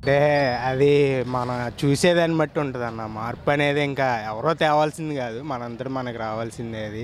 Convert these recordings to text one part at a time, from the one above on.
అంటే అది మన చూసేదాన్ని బట్టి ఉంటుంది అన్న మార్పు అనేది ఇంకా ఎవరో తేవాల్సింది కాదు మనంతటా మనకు రావాల్సిందే అది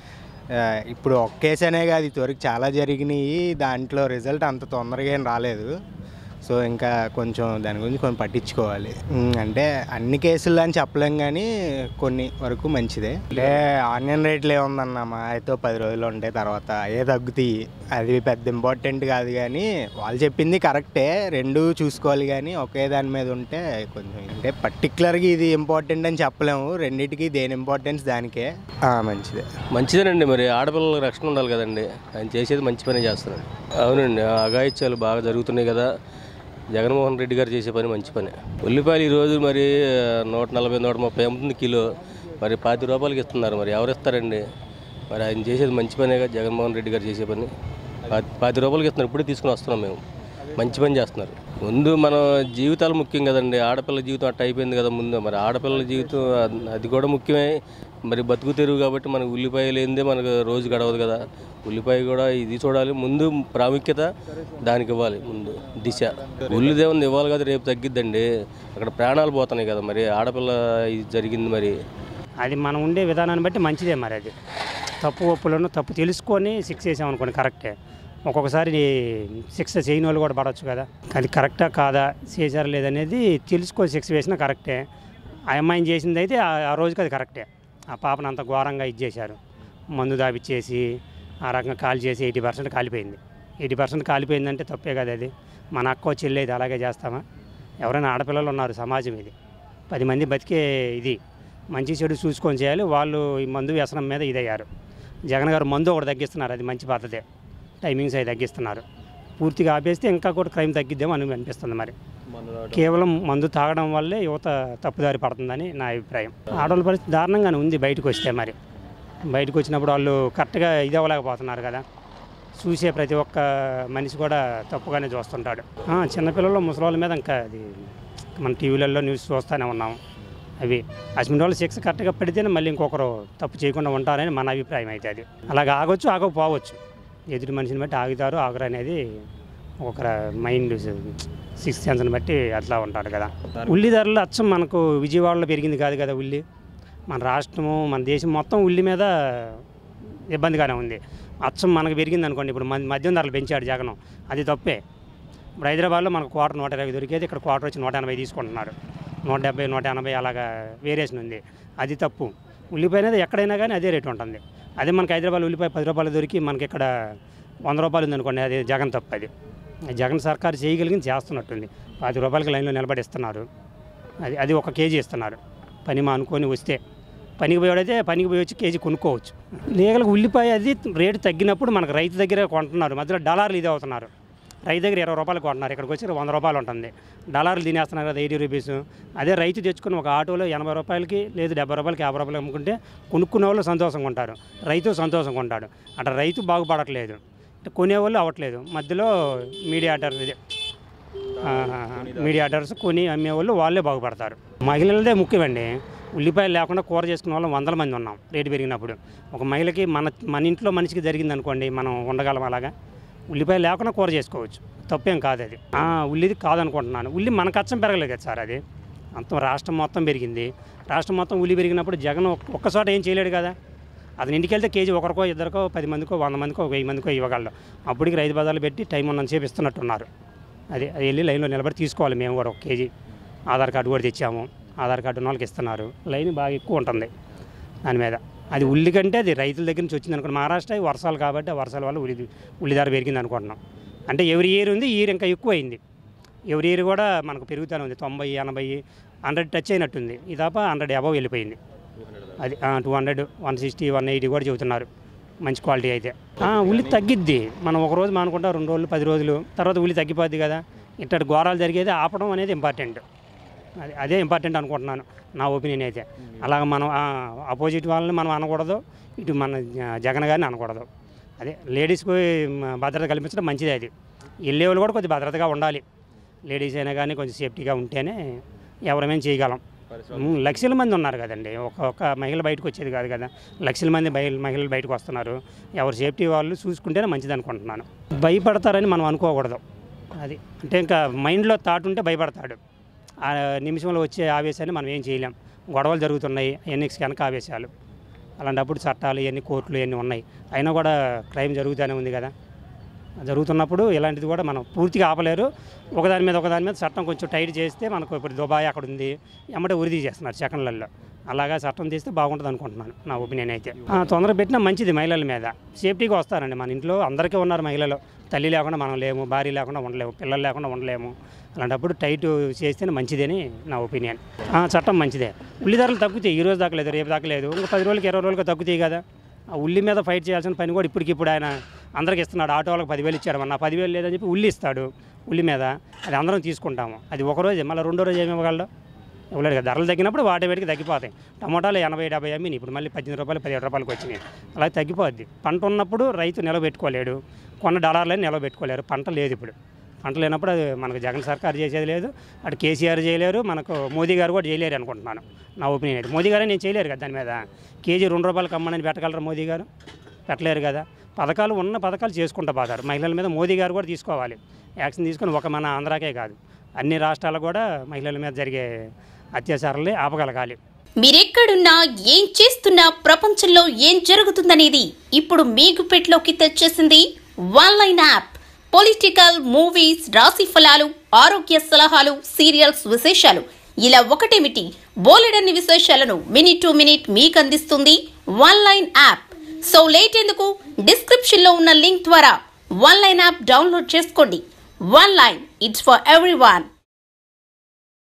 ఆ, ఇప్పుడు ఒక్క కేసు అనే కాదు ఇదివరకు చాలా జరిగినాయి దాంట్లో రిజల్ట్ అంత తొందరగా ఏం రాలేదు సో ఇంకా కొంచెం దాని గురించి కొంచెం పట్టించుకోవాలి ఉమ్, అంటే అన్ని కేసులు అని చెప్పలేం కానీ కొన్ని వరకు మంచిదే అంటే ఆనియన్ రేట్లు ఏముందన్న మా అయితే పది రోజులు ఉంటాయి తర్వాత ఏ తగ్గుతాయి అది పెద్ద ఇంపార్టెంట్ కాదు కానీ వాళ్ళు చెప్పింది కరెక్టే రెండు చూసుకోవాలి కానీ ఒకే దాని మీద ఉంటే కొంచెం అంటే పర్టికులర్గా ఇది ఇంపార్టెంట్ అని చెప్పలేము రెండింటికి దేని ఇంపార్టెన్స్ దానికే ఆ, మంచిదే మంచిదేనండి మరి ఆడపిల్లలకు రక్షణ ఉండాలి కదండి ఆయన చేసేది మంచి పనే చేస్తున్నాడు అవునండి ఆ అఘాయిత్యాలు బాగా జరుగుతున్నాయి కదా జగన్మోహన్ రెడ్డి గారు చేసే పని మంచి పని ఉల్లిపాయలు ఈరోజు మరి నూట నలభై నూట ముప్పై అమ్ముతుంది కిలో మరి పాతి రూపాయలకి ఇస్తున్నారు మరి ఎవరు ఇస్తారండి మరి ఆయన చేసేది మంచి పనే కదా జగన్మోహన్ రెడ్డి గారు చేసే పని పాతి పాతి రూపాయలకి ఇస్తున్నారు ఇప్పుడే తీసుకుని వస్తున్నాం మేము మంచి పని చేస్తున్నారు ముందు మన జీవితాలు ముఖ్యం కదండి ఆడపిల్ల జీవితం అట్ట అయిపోయింది కదా ముందు మరి ఆడపిల్లల జీవితం అద్- అది కూడా ముఖ్యమే మరి బతుకు తెరువు కాబట్టి మనకు ఉల్లిపాయ లేనిదే మనకు రోజు గడవదు కదా ఉల్లిపాయ కూడా ఇది చూడాలి ముందు ప్రాముఖ్యత దానికి ఇవ్వాలి ముందు దిశ ఉల్లి దేవుని ఇవ్వాలి కదా రేపు తగ్గిద్దండి అక్కడ ప్రాణాలు పోతున్నాయి కదా మరి ఆడపిల్ల ఇది జరిగింది మరి అది మనం ఉండే విధానాన్ని బట్టి మంచిదే మరి అది తప్పు ఒప్పులను తప్పు తెలుసుకొని శిక్ష చేసామనుకోండి కరెక్టే ఒక్కొక్కసారి శిక్ష చేయని వాళ్ళు కూడా పడవచ్చు కదా అది కరెక్టా కాదా చేశారా లేదనేది తెలుసుకొని శిక్ష వేసినా కరెక్టే ఆ అమ్మాయిని చేసింది అయితే ఆ ఆ రోజుకి అది కరెక్టే ఆ పాపను అంత ఘోరంగా ఇచ్చేశారు మందు దాపిచ్చేసి ఆ రకంగా కాల్ చేసి ఎయిటీ పర్సెంట్ కాలిపోయింది ఎయిటీ పర్సెంట్ కాలిపోయిందంటే తప్పే కదా అది మన అక్క చెల్లి అయితే అలాగే చేస్తామా ఎవరైనా ఆడపిల్లలు ఉన్నారు సమాజం ఇది పది మంది బతికే ఇది మంచి చెడు చూసుకొని చేయాలి వాళ్ళు ఈ మందు వ్యసనం మీద ఇదయ్యారు జగన్ గారు మందు ఒకటి తగ్గిస్తున్నారు అది మంచి పద్ధతే టైమింగ్స్ అవి తగ్గిస్తున్నారు పూర్తిగా ఆపేస్తే ఇంకా కూడా క్రైమ్ తగ్గిద్దేమో అని అనిపిస్తుంది మరి కేవలం మందు తాగడం వల్లే యువత తప్పుదారి పడుతుందని నా అభిప్రాయం ఆడవాళ్ళ పరిస్థితి దారుణంగానే ఉంది బయటకు వస్తే మరి బయటకు వచ్చినప్పుడు వాళ్ళు కరెక్ట్గా ఇది అవ్వలేకపోతున్నారు కదా చూసే ప్రతి ఒక్క మనిషి కూడా తప్పుగానే చూస్తుంటాడు ఆ, చిన్నపిల్లలు ముసలి మీద ఇంకా అది మన టీవీలలో న్యూస్ చూస్తూనే ఉన్నాం అవి అటువంటి వాళ్ళు శిక్ష కరెక్ట్గా పడితేనే మళ్ళీ ఇంకొకరు తప్పు చేయకుండా ఉంటారని మన అభిప్రాయం అయితే అది అలాగ ఆగొచ్చు ఆగకపోవచ్చు ఎదుటి మనిషిని బట్టి ఆగుతారు ఆగరు అనేది ఒక మైండ్ సిక్స్ సెన్స్ని బట్టి అట్లా ఉంటాడు కదా ఉల్లి ధరలు అచ్చం మనకు విజయవాడలో పెరిగింది కాదు కదా ఉల్లి మన రాష్ట్రము మన దేశం మొత్తం ఉల్లి మీద ఇబ్బందిగానే ఉంది అచ్చం మనకు పెరిగింది అనుకోండి ఇప్పుడు మన మద్యం ధరలు పెంచాడు జగనం అది తప్పే ఇప్పుడు హైదరాబాద్లో మనకు క్వార్టర్ నూట ఇరవై దొరికేది ఇక్కడ క్వార్టర్ వచ్చి నూట ఎనభై తీసుకుంటున్నారు నూట డెబ్బై నూట ఎనభై అలాగా వేరియేషన్ ఉంది అది తప్పు ఉల్లిపాయ అనేది ఎక్కడైనా కానీ అదే రేటు ఉంటుంది అదే మనకి హైదరాబాద్ ఉల్లిపాయ పది రూపాయలు దొరికి మనకి ఇక్కడ వంద రూపాయలు ఉంది అనుకోండి అది జగన్ తప్పు అది జగన్ సర్కారు చేయగలిగింది చేస్తున్నట్టుంది పది రూపాయలకి లైన్లో నిలబడి ఇస్తున్నారు అది అది ఒక కేజీ ఇస్తున్నారు పని మానుకొని వస్తే పనికి పోయాడైతే పనికి పోయి వచ్చి కేజీ కొనుక్కోవచ్చు లీగల్గా ఉల్లిపాయ అది రేటు తగ్గినప్పుడు మనకు రైతు దగ్గర కొంటున్నారు మధ్యలో డాలర్లు ఇది అవుతున్నారు రైతు దగ్గర ఇరవై రూపాయలు కొంటున్నారు ఇక్కడికి వచ్చి వంద రూపాయలు ఉంటుంది డాలర్లు తినేస్తున్నారు కదా ఎయిటీ రూపీస్ అదే రైతు తెచ్చుకుని ఒక ఆటోలో ఎనభై రూపాయలకి లేదు డెబ్బై రూపాయలకి యాభై రూపాయలకి అమ్ముకుంటే కొనుక్కునే వాళ్ళు సంతోషంగా ఉంటారు రైతు సంతోషంగా ఉంటాడు అట్లా రైతు బాగుపడట్లేదు కొనేవాళ్ళు అవ్వట్లేదు మధ్యలో మీడియాటర్ ఇది ఆ, మీడియాటర్స్ కొని అమ్మేవాళ్ళు వాళ్ళే బాగుపడతారు మహిళలదే ముఖ్యమండి ఉల్లిపాయలు లేకుండా కూర చేసుకునే వాళ్ళం వందల మంది ఉన్నాం రేటు పెరిగినప్పుడు ఒక మహిళకి మన మన ఇంట్లో మనిషికి జరిగింది అనుకోండి మనం ఉండగలం అలాగా ఉల్లిపాయలు లేకుండా కూర చేసుకోవచ్చు తప్పేం కాదు అది ఆ, ఉల్లిది కాదనుకుంటున్నాను ఉల్లి మన కచ్చం పెరగలేదు కదా సార్ అది అంత రాష్ట్రం మొత్తం పెరిగింది రాష్ట్రం మొత్తం ఉల్లి పెరిగినప్పుడు జగన్ ఒక్క- ఒక్క చోట ఏం చేయలేడు కదా అతని ఇంటికి వెళ్తే కేజీ ఒకరికో ఇద్దరికో పది మందికో వంద మందికో వెయ్యి మందికో ఇవ్వగలడు అప్పటికి రైతు బజార్లు పెట్టి టైం ఉన్నంతసేపు ఇస్తున్నట్టున్నారు అది అది వెళ్ళి లైన్లో నిలబడి తీసుకోవాలి మేము కూడా ఒక కేజీ ఆధార్ కార్డు కూడా తెచ్చాము ఆధార్ కార్డు ఉన్న వాళ్ళకి ఇస్తున్నారు లైన్ బాగా ఎక్కువ ఉంటుంది దాని మీద అది ఉల్లి కంటే అది రైతుల దగ్గర నుంచి వచ్చింది అనుకోండి మహారాష్ట్ర ఈ వర్షాలు కాబట్టి ఆ వర్షాల వల్ల ఉల్లి ఉల్లి ధర పెరిగింది అనుకుంటున్నాం అంటే ఎవరి ఇయర్ ఉంది ఈ ఇయర్ ఇంకా ఎక్కువ అయింది ఎవరి ఇయర్ కూడా మనకు పెరుగుతూనే ఉంది తొంభై ఎనభై హండ్రెడ్ టచ్ అయినట్టుంది ఇది తప్ప హండ్రెడ్ అబవ్ వెళ్ళిపోయింది అది two hundred one sixty one eighty కూడా చెబుతున్నారు మంచి క్వాలిటీ అయితే ఆ, ఉల్లి తగ్గిద్ది మనం ఒక రోజు మానుకుంటా రెండు రోజులు పది రోజులు తర్వాత ఉల్లి తగ్గిపోద్ది కదా ఇట్టటి ఘోరాలు జరిగేది ఆపడం అనేది ఇంపార్టెంట్ అది అదే ఇంపార్టెంట్ అనుకుంటున్నాను నా ఒపీనియన్ అయితే అలాగ మనం అపోజిట్ వాళ్ళని మనం అనకూడదు ఇటు మన జ- జగన్ గారిని అనకూడదు అదే లేడీస్కి మ, భద్రత కల్పించడం మంచిదే అది వెళ్ళే వాళ్ళు కూడా కొద్దిగా భద్రతగా ఉండాలి లేడీస్ అయినా కానీ కొంచెం సేఫ్టీగా ఉంటేనే ఎవరమేం చేయగలం ఉమ్, లక్షల మంది ఉన్నారు కదండి ఒక ఒక మహిళ బయటకు వచ్చేది కాదు కదా లక్షల మంది బయ- మహిళలు బయటకు వస్తున్నారు ఎవరు సేఫ్టీ వాళ్ళు చూసుకుంటేనే మంచిది అనుకుంటున్నాను భయపడతారని మనం అనుకోకూడదు అది అంటే ఇంకా మైండ్లో థాట్ ఉంటే భయపడతాడు ఆ నిమిషంలో వచ్చే ఆవేశాన్ని మనం ఏం చేయలేం గొడవలు జరుగుతున్నాయి ఎన్ని వెనక ఆవేశాలు అలాంటప్పుడు చట్టాలు ఇవన్నీ కోర్టులు ఇవన్నీ ఉన్నాయి అయినా కూడా క్రైమ్ జరుగుతూనే ఉంది కదా జరుగుతున్నప్పుడు ఇలాంటిది కూడా మనం పూర్తిగా ఆపలేరు ఒకదాని మీద ఒకదాని మీద చట్టం కొంచెం టైట్ చేస్తే మనకు ఇప్పుడు దుబాయ్ అక్కడ ఉంది ఎమ్మటే ఉరిది చేస్తున్నారు సెకండ్లలో అలాగా చట్టం తీస్తే బాగుంటుంది అనుకుంటున్నాను నా ఒపీనియన్ అయితే ఆ, తొందర పెట్టినా మంచిది మహిళల మీద సేఫ్టీగా వస్తారండి మన ఇంట్లో అందరికీ ఉన్నారు మహిళలు తల్లి లేకుండా మనం లేము భార్య లేకుండా ఉండలేము పిల్లలు లేకుండా ఉండలేము అలాంటప్పుడు టైట్ చేస్తేనే మంచిదని నా ఒపీనియన్ ఆ, చట్టం మంచిదే ఉల్లి ధరలు తగ్గుతాయి ఈ రోజు దాకా లేదు రేపు దాకా లేదు ఇంకా పది రోజులకి ఇరవై రోజులకి తగ్గుతాయి కదా ఆ ఉల్లి మీద ఫైట్ చేయాల్సిన పని కూడా ఇప్పటికిప్పుడు ఆయన అందరికి ఇస్తున్నాడు ఆటో వాళ్ళకి పదివేలు ఇచ్చాడు మన పదివేలు లేదని చెప్పి ఉల్లి ఇస్తాడు ఉల్లి మీద అది అందరం తీసుకుంటాము అది ఒక రోజే మళ్ళీ రెండో రోజు ఏమి ఇవ్వగలడు ఇవ్వలేడు కదా ధరలు తగ్గినప్పుడు ఆటోమేటిక్గా తగ్గిపోతాయి టమాటాలు ఎనభై డెబ్బై అమ్మిని ఇప్పుడు మళ్ళీ పద్దెనిమిది రూపాయలు పదిహేడు రూపాయలకి వచ్చినాయి అలా తగ్గిపోద్ది పంట ఉన్నప్పుడు రైతు నిలబెట్టుకోలేడు కొన్న డాలర్లని నిలబెట్టుకోలేరు పంట లేదు ఇప్పుడు పంట లేనప్పుడు అది మనకు జగన్ సర్కార్ చేసేది లేదు అటు కేసీఆర్ చేయలేరు మనకు మోదీ గారు కూడా చేయలేరు అనుకుంటున్నాను నా ఒపీనియన్ అయితే మోదీ గారే నేను చేయలేరు కదా దాని మీద కేజీ రెండు రూపాయలు కమ్మని పెట్టగలరు మోదీ గారు పెట్టలేరు కదా పథకాలు ఉన్న పథకాలు చేసుకుంటూ పోతారు మహిళల మీద మోదీ గారు కూడా తీసుకోవాలి యాక్షన్ తీసుకొని ఒక మన ఆంధ్రాకే కాదు అన్ని రాష్ట్రాలు కూడా మహిళల మీద జరిగే అత్యాచారాలే ఆపగలగాలి మీరెక్కడున్నా ఏం చేస్తున్నా ప్రపంచంలో ఏం జరుగుతుందనేది ఇప్పుడు మీ గుప్పెట్లోకి తెచ్చేసింది one line app political movies రాశి ఫలాలు ఆరోగ్య సలహాలు సీరియల్స్ విశేషాలు ఇలా ఒకటేమిటి బోలెడన్ని విశేషాలను మినిట్ టు మినిట్ మీకు అందిస్తుంది one line app so late ఎందుకు డిస్క్రిప్షన్ లో ఉన్న లింక్ ద్వారా వన్ లైన్ యాప్ డౌన్లోడ్ చేసుకోండి one line it's for every